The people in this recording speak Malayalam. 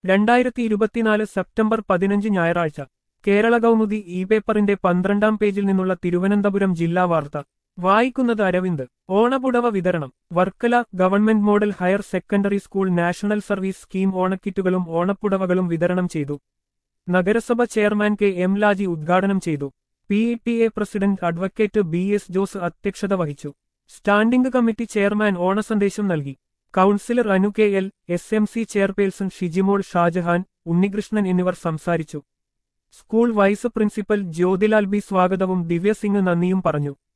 രണ്ടായിരത്തി ഇരുപത്തിനാല് സെപ്റ്റംബർ പതിനഞ്ച് ഞായറാഴ്ച കേരള കൗമുദി ഇ പേപ്പറിന്റെ പന്ത്രണ്ടാം പേജിൽ നിന്നുള്ള തിരുവനന്തപുരം ജില്ലാ വാർത്ത വായിക്കുന്നത് അരവിന്ദ് ഓണപുടവ വിതരണം Varkala government model higher secondary school national service scheme ഓണക്കിറ്റുകളും ഓണപ്പുടവകളും വിതരണം ചെയ്തു നഗരസഭ ചെയർമാൻ കെ എം ലാജി ഉദ്ഘാടനം ചെയ്തു P E T A president advocate B S Jose അധ്യക്ഷത വഹിച്ചു സ്റ്റാൻഡിംഗ് കമ്മിറ്റി ചെയർമാൻ ഓണസന്ദേശം നൽകി councillor Anu K L S M C chairperson Shijimol Shajahan Unnikrishnan എന്നിവർ സംസാരിച്ചു school vice principal Jyothilal B സ്വാഗതവും ദിവ്യസിംഗ് നന്ദിയും പറഞ്ഞു